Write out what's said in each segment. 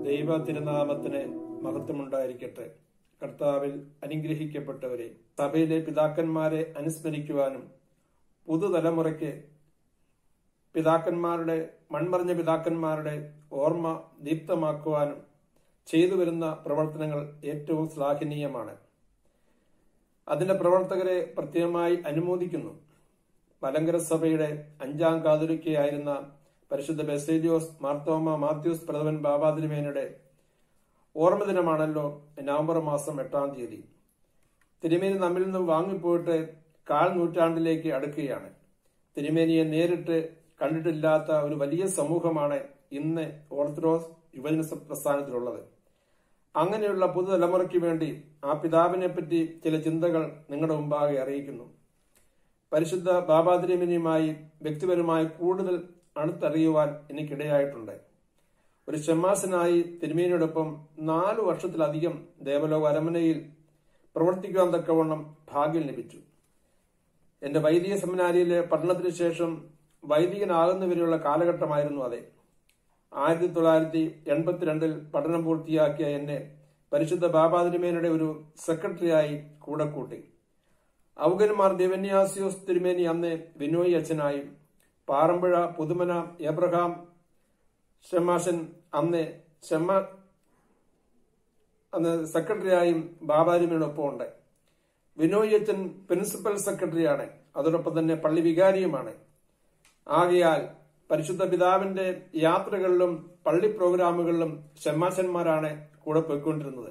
ദൈവ തിരുനാമത്തിന് മഹത്വമുണ്ടായിരിക്കട്ടെ കർത്താവിൽ അനുഗ്രഹിക്കപ്പെട്ടവരെ സഭയിലെ പിതാക്കന്മാരെ അനുസ്മരിക്കുവാനും പുതുതലമുറയ്ക്ക് പിതാക്കന്മാരുടെ മൺമറിഞ്ഞ പിതാക്കന്മാരുടെ ഓർമ്മ ദീപ്തമാക്കുവാനും ചെയ്തു വരുന്ന പ്രവർത്തനങ്ങൾ ഏറ്റവും ശ്ലാഘനീയമാണ് അതിന്റെ പ്രവർത്തകരെ പ്രത്യേകമായി അനുമോദിക്കുന്നു മലങ്കര സഭയുടെ അഞ്ചാം കാതുരിക്കയായിരുന്ന പരിശുദ്ധ ബെസേലിയോസ് മാർത്തോമ മാത്യൂസ് പ്രഥമൻ ബാബാതിരുമേനയുടെ ഓർമ്മ ദിനമാണല്ലോ നവംബർ മാസം എട്ടാം തീയതി തിരുമേനി നമ്മിൽ നിന്ന് വാങ്ങിപ്പോയിട്ട് കാൽ നൂറ്റാണ്ടിലേക്ക് അടുക്കുകയാണ് തിരുമേനിയെ നേരിട്ട് കണ്ടിട്ടില്ലാത്ത ഒരു വലിയ സമൂഹമാണ് ഇന്ന് ഓർത്തഡോക്സ് യുവജന പ്രസ്ഥാനത്തിലുള്ളത് അങ്ങനെയുള്ള പുതുതലമുറയ്ക്ക് വേണ്ടി ആ പിതാവിനെ പറ്റി ചില ചിന്തകൾ നിങ്ങളുടെ മുമ്പാകെ അറിയിക്കുന്നു പരിശുദ്ധ ബാബാതിരിമിനിയുമായി വ്യക്തിപരമായി കൂടുതൽ അടുത്തറിയുവാൻ എനിക്കിടയായിട്ടുണ്ട് ഒരു ഷമ്മാസനായി തിരുമേനിയോടൊപ്പം നാലു വർഷത്തിലധികം ദേവലോക അരമനയിൽ പ്രവർത്തിക്കുവാൻ തക്കവണ്ണം ഭാഗ്യം ലഭിച്ചു എന്റെ വൈദിക സെമിനാരിയിലെ പഠനത്തിന് ശേഷം വൈദികനാകുന്നവരെയുള്ള കാലഘട്ടമായിരുന്നു അതെ ആയിരത്തി തൊള്ളായിരത്തി എൺപത്തിരണ്ടിൽ പഠനം പൂർത്തിയാക്കിയ എന്നെ പരിശുദ്ധ ബാബാതിരുമേനയുടെ ഒരു സെക്രട്ടറിയായി കൂടെ കൂട്ടി ഔഗന്മാർ ദിവന്യാസിയോസ് തിരുമേനി അന്ന് വിനോയ് അച്ഛനായും പാറമ്പുഴ പുതുമന എബ്രഹാം ഷമാഷൻ അന്ന് ഷമ്മ അന്ന് സെക്രട്ടറിയായും ബാബാരിമയോടൊപ്പം ഉണ്ട് വിനോയ് അച്ഛൻ പ്രിൻസിപ്പൽ സെക്രട്ടറിയാണ് അതോടൊപ്പം തന്നെ പള്ളി വികാരിയുമാണ് ആകയാൽ പരിശുദ്ധ പിതാവിന്റെ യാത്രകളിലും പള്ളി പ്രോഗ്രാമുകളിലും ഷമ്മാശന്മാരാണ് കൂടെ പോയിക്കൊണ്ടിരുന്നത്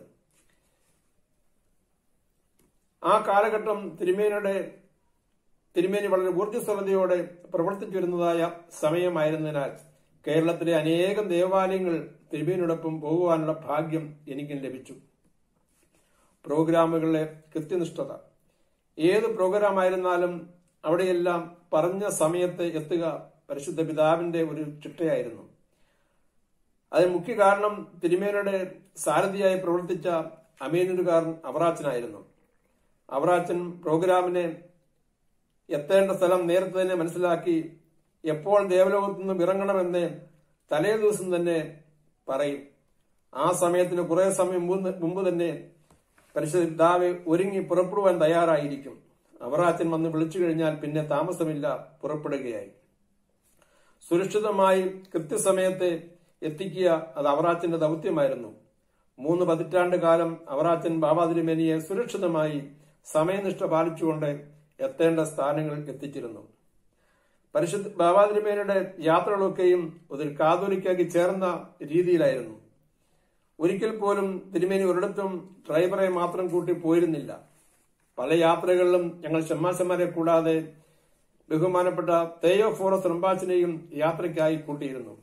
ആ കാലഘട്ടം തിരുമേനിയുടെ തിരുമേനി വളരെ ഊർജ്ജസ്വലതയോടെ പ്രവർത്തിച്ചു വരുന്നതായ സമയമായിരുന്നതിനാൽ കേരളത്തിലെ അനേകം ദേവാലയങ്ങൾ തിരുമേനിയോടൊപ്പം പോകുവാനുള്ള ഭാഗ്യം എനിക്കും ലഭിച്ചു പ്രോഗ്രാമുകളിലെ കൃത്യനിഷ്ഠത ഏത് പ്രോഗ്രാം ആയിരുന്നാലും അവിടെയെല്ലാം പറഞ്ഞ സമയത്ത് എത്തുക പരിശുദ്ധ പിതാവിന്റെ ഒരു ചിട്ടയായിരുന്നു അതിന് മുഖ്യ കാരണം തിരുമേനയുടെ സാരഥിയായി പ്രവർത്തിച്ച അമീനുകാരൻ അവറാച്ചനായിരുന്നു അവറാച്ചൻ പ്രോഗ്രാമിനെ എത്തേണ്ട സ്ഥലം നേരത്തെ തന്നെ മനസ്സിലാക്കി എപ്പോൾ ദേവലോകത്തു നിന്നും ഇറങ്ങണമെന്ന് തലേ ദിവസം തന്നെ പറയും ആ സമയത്തിന് കുറെ സമയം മുമ്പ് തന്നെ പരിശുദ്ധ പിതാവ് ഒരുങ്ങി പുറപ്പെടുവാൻ തയ്യാറായിരിക്കും അവറാച്ചൻ വന്ന് വിളിച്ചു കഴിഞ്ഞാൽ പിന്നെ താമസമില്ല പുറപ്പെടുകയായി സുരക്ഷിതമായി കൃത്യസമയത്ത് എത്തിക്കുക അത് അവറാച്ചന്റെ ദൗത്യമായിരുന്നു മൂന്ന് പതിറ്റാണ്ട് കാലം അവറാച്ചൻ ബാബാതിരുമേനിയെ സുരക്ഷിതമായി സമയനിഷ്ഠ പാലിച്ചുകൊണ്ട് എത്തേണ്ട സ്ഥാനങ്ങൾ എത്തിച്ചിരുന്നു പരിശുദ്ധ ബാബാതിരുമേനയുടെ യാത്രകളൊക്കെയും ഒരു കാതോലിക്കാക്കി ചേർന്ന രീതിയിലായിരുന്നു ഒരിക്കൽ പോലും തിരുമേനി ഒരിടത്തും ഡ്രൈവറെ മാത്രം കൂട്ടി പോയിരുന്നില്ല പല യാത്രകളിലും ഞങ്ങൾ ഷമ്മാശന്മാരെ കൂടാതെ ബഹുമാനപ്പെട്ട തേയോ ഫോറസ് റംബാച്ചിനെയും യാത്രയ്ക്കായി കൂട്ടിയിരുന്നു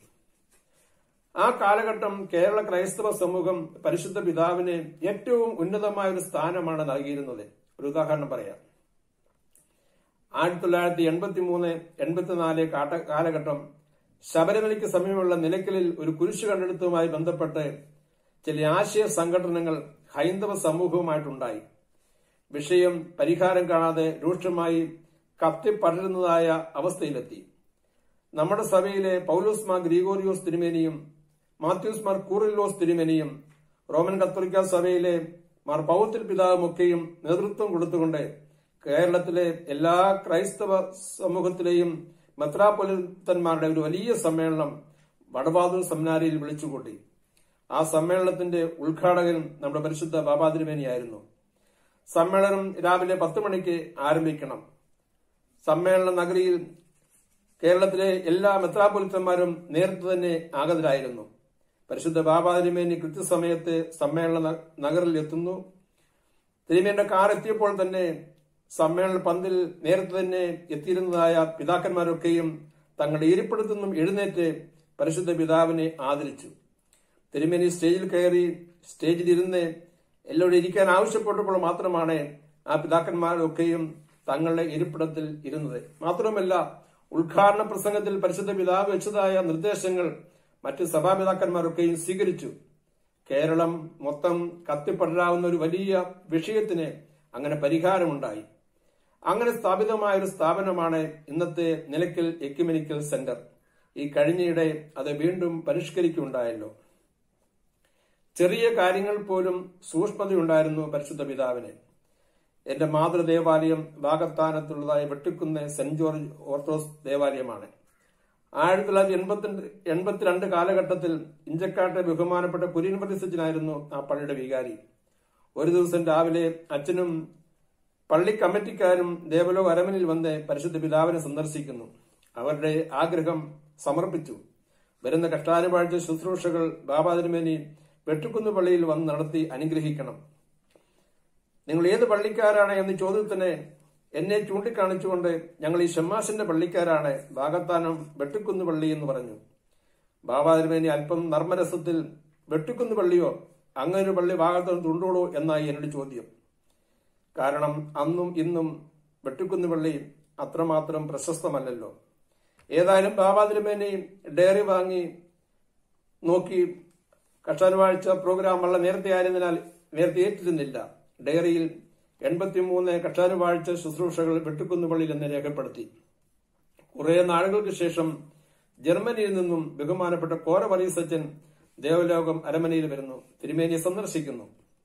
ആ കാലഘട്ടം കേരള ക്രൈസ്തവ സമൂഹം പരിശുദ്ധ പിതാവിന് ഏറ്റവും ഉന്നതമായ ഒരു സ്ഥാനമാണ് നൽകിയിരുന്നത് ഒരു ഉദാഹരണം പറയാം ആയിരത്തി തൊള്ളായിരത്തി എൺപത്തി മൂന്ന് എൺപത്തിനാല് കാലഘട്ടം ശബരിമലയ്ക്ക് സമീപമുള്ള നിലയ്ക്കലിൽ ഒരു കുരിശു കണ്ടെടുത്തതുമായി ബന്ധപ്പെട്ട് ചില ആശയ സംഘടനകൾ ഹൈന്ദവ സമൂഹവുമായിട്ടുണ്ടായി വിഷയം പരിഹാരം കാണാതെ രൂക്ഷമായി കത്തിപ്പടരുന്നതായ അവസ്ഥയിലെത്തി നമ്മുടെ സഭയിലെ പൗലോസ് മാർ ഗ്രീഗോറിയോസ് തിരുമേനിയും മാത്യൂസ് മാർ കൂറിലോസ് തിരുമേനിയും റോമൻ കത്തോലിക്ക സഭയിലെ മാർ പൗത്തിൽ പിതാവുമൊക്കെയും നേതൃത്വം കൊടുത്തുകൊണ്ട് കേരളത്തിലെ എല്ലാ ക്രൈസ്തവ സമൂഹത്തിലെയും മെത്രാപൊലിത്തന്മാരുടെ ഒരു വലിയ സമ്മേളനം വടബാദൂർ സെമിനാരിയിൽ വിളിച്ചുകൂട്ടി ആ സമ്മേളനത്തിന്റെ ഉദ്ഘാടകൻ നമ്മുടെ പരിശുദ്ധ ബാബാതിരുമേനിയായിരുന്നു സമ്മേളനം രാവിലെ പത്ത് മണിക്ക് ആരംഭിക്കണം സമ്മേളന നഗരിയിൽ കേരളത്തിലെ എല്ലാ മെത്രാപൊലിത്തന്മാരും നേരത്തെ തന്നെ ആഗതരായിരുന്നു പരിശുദ്ധ ബാബാതിരുമേനി കൃത്യസമയത്ത് സമ്മേളന നഗറിൽ എത്തുന്നു തിരുമേന്റെ കാർ എത്തിയപ്പോൾ തന്നെ സമ്മേളന പന്തിൽ നേരത്തെ തന്നെ എത്തിയിരുന്നതായ പിതാക്കന്മാരൊക്കെയും തങ്ങളുടെ ഇരിപ്പിടത്തു നിന്നും എഴുന്നേറ്റ് പരിശുദ്ധ പിതാവിനെ ആദരിച്ചു തിരുമേനി സ്റ്റേജിൽ കയറി സ്റ്റേജിൽ ഇരുന്ന് എല്ലാവരും ഇരിക്കാൻ ആവശ്യപ്പെട്ടപ്പോൾ മാത്രമാണ് ആ പിതാക്കന്മാരൊക്കെയും തങ്ങളുടെ ഇരിപ്പിടത്തിൽ ഇരുന്നത് മാത്രമല്ല ഉദ്ഘാടന പ്രസംഗത്തിൽ പരിശുദ്ധ പിതാവ് വെച്ചതായ നിർദ്ദേശങ്ങൾ മറ്റ് സഭാപിതാക്കന്മാരൊക്കെയും സ്വീകരിച്ചു കേരളം മൊത്തം കത്തിപ്പടരാവുന്ന ഒരു വലിയ വിഷയത്തിന് അങ്ങനെ പരിഹാരമുണ്ടായി അങ്ങനെ സ്ഥാപിതമായ ഒരു സ്ഥാപനമാണ് ഇന്നത്തെ നിലയ്ക്കൽ എക്യുമെനിക്കൽ സെന്റർ ഈ കഴിഞ്ഞയിടെ അത് വീണ്ടും പരിഷ്കരിക്കുകയുണ്ടായല്ലോ ചെറിയ കാര്യങ്ങൾ പോലും സൂക്ഷ്മതയുണ്ടായിരുന്നു പരിശുദ്ധ പിതാവിന് എന്റെ മാതൃദേവാലയം വാഗത്താനത്തുള്ളതായ വെട്ടിക്കുന്ന് സെന്റ് ജോർജ് ഓർത്തഡോക്സ് ദേവാലയമാണ് ആയിരത്തി തൊള്ളായിരത്തി എൺപത്തി എൺപത്തിരണ്ട് കാലഘട്ടത്തിൽ ഇഞ്ചക്കാട്ടെ ബഹുമാനപ്പെട്ട കുര്യൻ പ്രതിസജ്ജനായിരുന്നു ആ പള്ളിയുടെ വികാരി ഒരു ദിവസം രാവിലെ അച്ഛനും പള്ളി കമ്മിറ്റിക്കാരും ദേവലോക അരമനിൽ വന്ന് പരിശുദ്ധ പിതാവിനെ സന്ദർശിക്കുന്നു അവരുടെ ആഗ്രഹം സമർപ്പിച്ചു വരുന്ന കഷ്ടാനുപാഴ്ച ശുശ്രൂഷകൾ ബാബാ തിരുമേനി വെട്ടുക്കുന്ന് പള്ളിയിൽ വന്ന് നടത്തി അനുഗ്രഹിക്കണം നിങ്ങൾ ഏത് പള്ളിക്കാരാണ് എന്ന ചോദ്യത്തിന് എന്നെ ചൂണ്ടിക്കാണിച്ചുകൊണ്ട് ഞങ്ങൾ ഈ ഷമ്മാസിന്റെ പള്ളിക്കാരാണ് ഭാഗത്താനം വെട്ടുക്കുന്ന് പള്ളി എന്ന് പറഞ്ഞു ബാബാ തിരുമേനി അല്പം നർമ്മരസത്തിൽ വെട്ടുക്കുന്ന് പള്ളിയോ അങ്ങനെ ഒരു പള്ളി ഭാഗത്താനം തുണ്ടോടോ എന്നായി എന്നോട് ചോദ്യം കാരണം അന്നും ഇന്നും വെട്ടുക്കുന്ന് പള്ളി അത്രമാത്രം പ്രശസ്തമല്ലല്ലോ ഏതായാലും ബാബാ തിരുമേനി ഡയറി വാങ്ങി നോക്കി കഷ്ടാനുവാഴ്ച പ്രോഗ്രാം വളരെ നേരത്തെ ആയതിനാൽ നേരത്തെ ഏറ്റിരുന്നില്ല ഡയറിയിൽ എൺപത്തിമൂന്ന് കഷ്ടാനുവാഴ്ച ശുശ്രൂഷകൾ വെട്ടുക്കുന്ന് പള്ളിയിൽ എന്ന് രേഖപ്പെടുത്തി കുറെ നാളുകൾക്ക് ശേഷം ജർമ്മനിയിൽ നിന്നും ബഹുമാനപ്പെട്ട കോര വലീസച്ചൻ ദേവലോകം അരമനയിൽ വരുന്നു തിരുമേനിയെ സന്ദർശിക്കുന്നു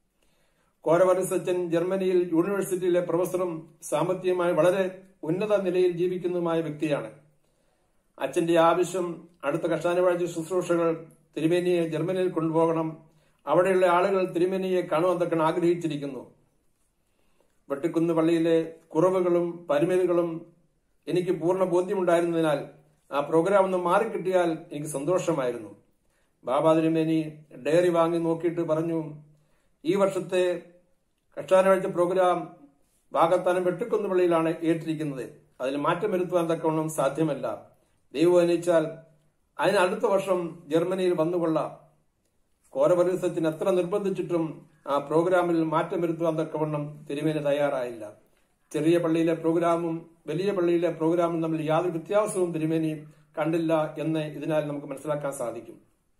കോര വലീസച്ചൻ ജർമ്മനിയിൽ യൂണിവേഴ്സിറ്റിയിലെ പ്രൊഫസറും സാമ്പത്തികമായി വളരെ ഉന്നത നിലയിൽ ജീവിക്കുന്നതുമായ വ്യക്തിയാണ് അച്ഛന്റെ ആവശ്യം അടുത്ത കഷ്ടാനുവാഴ്ച ശുശ്രൂഷകൾ തിരുമേനിയെ ജർമ്മനിയിൽ കൊണ്ടുപോകണം അവിടെയുള്ള ആളുകൾ തിരുമേനിയെ കാണുവാൻ തക്കൻ ആഗ്രഹിച്ചിരിക്കുന്നു വെട്ടിക്കുന്ന് പള്ളിയിലെ കുറവുകളും പരിമിതികളും എനിക്ക് പൂർണ്ണ ബോധ്യമുണ്ടായിരുന്നതിനാൽ ആ പ്രോഗ്രാം ഒന്ന് മാറിക്കിട്ടിയാൽ എനിക്ക് സന്തോഷമായിരുന്നു ബാബാ തിരുമേനി ഡയറി വാങ്ങി നോക്കിയിട്ട് പറഞ്ഞു ഈ വർഷത്തെ കഷ്ടാനുവാഴ്ച പ്രോഗ്രാം ഭാഗത്താനം വെട്ടിക്കുന്ന് പള്ളിയിലാണ് ഏറ്റിരിക്കുന്നത് അതിൽ മാറ്റം വരുത്തുവാൻ തക്കവണ്ണം സാധ്യമല്ല ദൈവം അനുവദിച്ചാൽ അതിന് അടുത്ത വർഷം ജർമ്മനിയിൽ വന്നുകൊള്ളാം കോരപരിസത്തിന് എത്ര നിർബന്ധിച്ചിട്ടും ആ പ്രോഗ്രാമിൽ മാറ്റം വരുത്തുവാൻ തക്കവണ്ണം തിരുമേനി തയ്യാറായില്ല ചെറിയ പള്ളിയിലെ പ്രോഗ്രാമും വലിയ പള്ളിയിലെ പ്രോഗ്രാമും തമ്മിൽ യാതൊരു വ്യത്യാസവും തിരുമേനി കണ്ടില്ല എന്ന് ഇതിനാൽ നമുക്ക് മനസ്സിലാക്കാൻ സാധിക്കും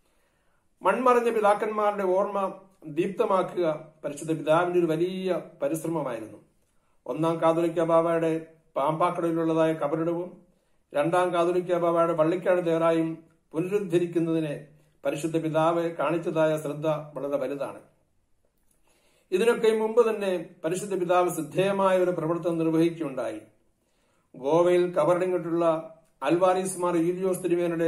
മൺമറഞ്ഞ പിതാക്കന്മാരുടെ ഓർമ്മ ദീപ്തമാക്കുക പരിശുദ്ധ പിതാവിന്റെ ഒരു വലിയ പരിശ്രമമായിരുന്നു ഒന്നാം കാതോലിക്ക ബാബയുടെ പാമ്പാക്കടയിലുള്ളതായ കബറിടവും രണ്ടാം കാതോലിക്ക ബാബയുടെ വള്ളിക്കാട് തേറായും പുനരുദ്ധരിക്കുന്നതിന് പരിശുദ്ധ പിതാവ് കാണിച്ചതായ ശ്രദ്ധ വളരെ വലുതാണ് ഇതിനൊക്കെ മുമ്പ് തന്നെ പരിശുദ്ധ പിതാവ് ശ്രദ്ധേയമായ ഒരു പ്രവർത്തനം നിർവഹിക്കുകയുണ്ടായി ഗോവയിൽ കബറടങ്ങിയിട്ടുള്ള അൽവാരീസ്മാർ യൂലിയോസ് തിരുമേനയുടെ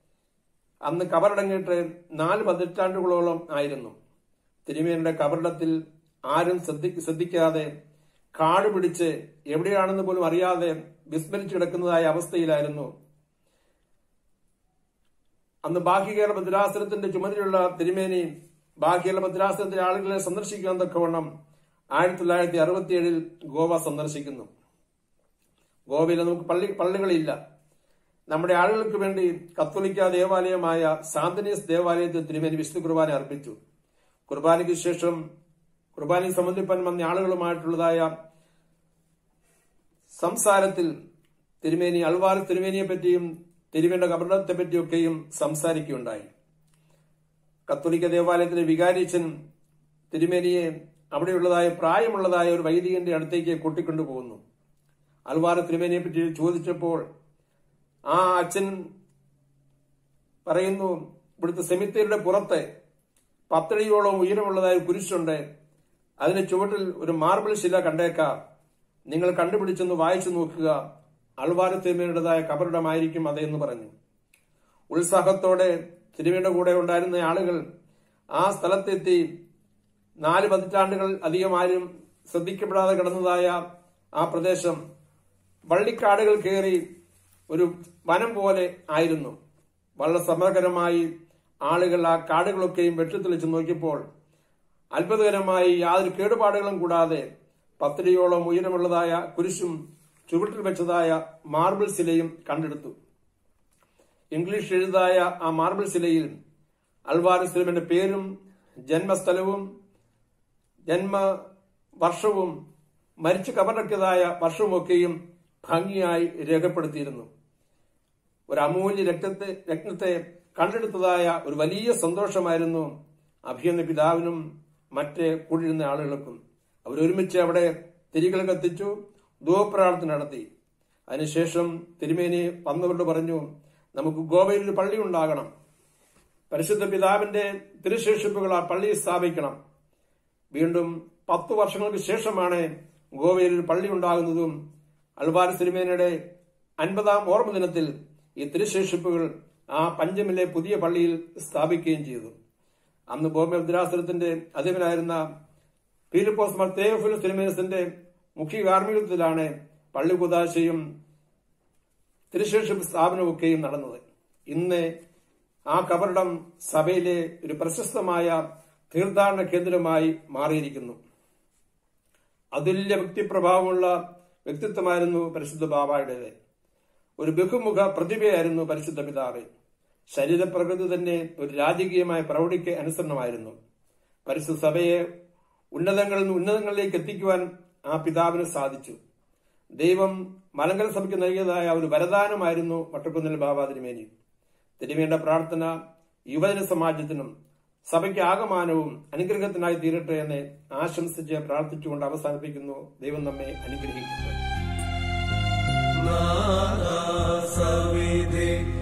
അന്ന് കബറടങ്ങിയിട്ട് നാല് പതിറ്റാണ്ടുകളോളം ആയിരുന്നു തിരുമേനയുടെ കബറിടത്തിൽ ആരും ശ്രദ്ധി ശ്രദ്ധിക്കാതെ കാട് പിടിച്ച് എവിടെയാണെന്ന് പോലും അറിയാതെ വിസ്മരിച്ചു കിടക്കുന്നതായ അവസ്ഥയിലായിരുന്നു അന്ന് ബാഹ്യകേരള ഭദ്രാസനത്തിന്റെ ചുമതലയുള്ള തിരുമേനി ബാഹ്യകേരള ഭദ്രാസനത്തിലെ ആളുകളെ സന്ദർശിക്കാൻ തക്കവണ്ണം ആയിരത്തി തൊള്ളായിരത്തി അറുപത്തിയേഴിൽ ഗോവ സന്ദർശിക്കുന്നു ഗോവയിൽ നമുക്ക് പള്ളി പള്ളികളില്ല നമ്മുടെ ആളുകൾക്ക് വേണ്ടി കത്തോലിക്ക ദേവാലയമായ സാന്തനീസ് ദേവാലയത്തിൽ തിരുമേനി വിശുദ്ധ കുർബാന അർപ്പിച്ചു കുർബാനയ്ക്ക് ശേഷം കുർബാനയെ സംബന്ധിപ്പാൻ വന്ന ആളുകളുമായിട്ടുള്ളതായ സംസാരത്തിൽ തിരുമേനി അൽവാർ തിരുമേനിയെ പറ്റിയും തിരുമേന്റെ കപടത്തെ പറ്റിയൊക്കെയും സംസാരിക്കുകയുണ്ടായി കത്തോലിക്ക ദേവാലയത്തിലെ വികാരിച്ചൻ തിരുമേനിയെ അവിടെയുള്ളതായ പ്രായമുള്ളതായ ഒരു വൈദികന്റെ അടുത്തേക്ക് കൂട്ടിക്കൊണ്ടുപോകുന്നു അൽവാർ തിരുമേനിയെ പറ്റി ചോദിച്ചപ്പോൾ ആ അച്ഛൻ പറയുന്നു ഇവിടുത്തെ സെമിത്തേരിയുടെ പുറത്ത് പത്തടിയോളം ഉയരമുള്ളതായ കുരിശുണ്ട് അതിന് ചുവട്ടിൽ ഒരു മാർബിൾ ശില കണ്ടേക്കാം നിങ്ങൾ കണ്ടുപിടിച്ചൊന്ന് വായിച്ചു നോക്കുക അൾവാര തിരുമേനിയുടേതായ കബറിടമായിരിക്കും അതെന്ന് പറഞ്ഞു ഉത്സാഹത്തോടെ തിരുമേനിയുടെ കൂടെ ഉണ്ടായിരുന്ന ആളുകൾ ആ സ്ഥലത്തെത്തി നാല് പതിറ്റാണ്ടുകൾ അധികം ആരും ശ്രദ്ധിക്കപ്പെടാതെ കിടന്നതായ ആ പ്രദേശം വള്ളിക്കാടുകൾ കയറി ഒരു വനം പോലെ ആയിരുന്നു വളരെ സമഗ്രമായി ആളുകൾ ആ കാടുകളൊക്കെയും വെട്ടിത്തെളിച്ച് നോക്കിയപ്പോൾ അത്ഭുതകരമായി യാതൊരു കേടുപാടുകളും കൂടാതെ പത്തിരിയോളം ഉയരമുള്ളതായ കുരിശും ചുവട്ടിൽ വെച്ചതായ മാർബിൾ ശിലയും കണ്ടെടുത്തു ഇംഗ്ലീഷ് എഴുതായ ആ മാർബിൾ ശിലയിൽ അൽവാരസ്ലമിന്റെ പേരും ജന്മസ്ഥലവും ജന്മ വർഷവും മരിച്ചു കബറക്കിയതായ വർഷവുമൊക്കെയും ഭംഗിയായി രേഖപ്പെടുത്തിയിരുന്നു ഒരു അമൂല്യ രക്തത്തെ രത്നത്തെ കണ്ടെടുത്തതായ ഒരു വലിയ സന്തോഷമായിരുന്നു അഭിയന്ന പിതാവിനും മറ്റ് കൂടിയിരുന്ന ആളുകൾക്കും അവരൊരുമിച്ച് അവിടെ തിരികൾ കത്തിച്ചു ധൂപ്രാർത്ഥന നടത്തി അതിനുശേഷം തിരുമേനി വന്നവരോട് പറഞ്ഞു നമുക്ക് ഗോവയിൽ ഒരു പള്ളി ഉണ്ടാകണം പരിശുദ്ധ പിതാവിന്റെ തിരുശേഷിപ്പുകൾ ആ പള്ളിയിൽ സ്ഥാപിക്കണം വീണ്ടും പത്തു വർഷങ്ങൾക്ക് ശേഷമാണ് ഗോവയിൽ ഒരു പള്ളി ഉണ്ടാകുന്നതും അൽവാർ സിരിമേനയുടെ അൻപതാം ഓർമ്മ ദിനത്തിൽ ഈ തിരുശേഷിപ്പുകൾ ആ പഞ്ചമിലെ പുതിയ പള്ളിയിൽ സ്ഥാപിക്കുകയും ചെയ്തു അന്ന് ബോംബെ ഭദ്രാസനത്തിന്റെ അധിപനായിരുന്ന ഫിലിപ്പോസ് മർത്തേഫുൽ സിനിമേനസിന്റെ മുഖ്യ കാർമ്മികത്വത്തിലാണ് പള്ളി കുതാശയും തിരുശേഷിപ്പ് സ്ഥാപനമൊക്കെയും നടന്നത് ഇന്ന് ആ കബറിടം സഭയിലെ ഒരു പ്രശസ്തമായ തീർത്ഥാടന കേന്ദ്രമായി മാറിയിരിക്കുന്നു അതുല്യ വ്യക്തിപ്രഭാവമുള്ള വ്യക്തിത്വമായിരുന്നു പരിശുദ്ധ ബാബായുടേത് ഒരു ബഹുമുഖ പ്രതിഭയായിരുന്നു പരിശുദ്ധ പിതാവ് ശരീരപ്രകൃതി തന്നെ ഒരു രാജകീയമായ പ്രൗഢിക്ക് അനുസരണമായിരുന്നു പരിശുദ്ധ സഭയെ ഉന്നതങ്ങളിൽ നിന്ന് ഉന്നതങ്ങളിലേക്ക് എത്തിക്കുവാൻ ആ പിതാവിന് സാധിച്ചു ദൈവം മലങ്കര സഭയ്ക്ക് നൽകിയതായ ഒരു വരദാനമായിരുന്നു മട്ടക്കുന്നിൽ ബാബാ തിരുമേനി തിരുമേണ്ട പ്രാർത്ഥന യുവജന സമാജത്തിനും സഭയ്ക്ക് ആകമാനവും അനുഗ്രഹത്തിനായി തീരട്ടെ എന്ന് ആശംസിച്ച് പ്രാർത്ഥിച്ചുകൊണ്ട് അവസാനിപ്പിക്കുന്നു ദൈവം നമ്മെ അനുഗ്രഹിക്കുന്നു നാദാ സവിധി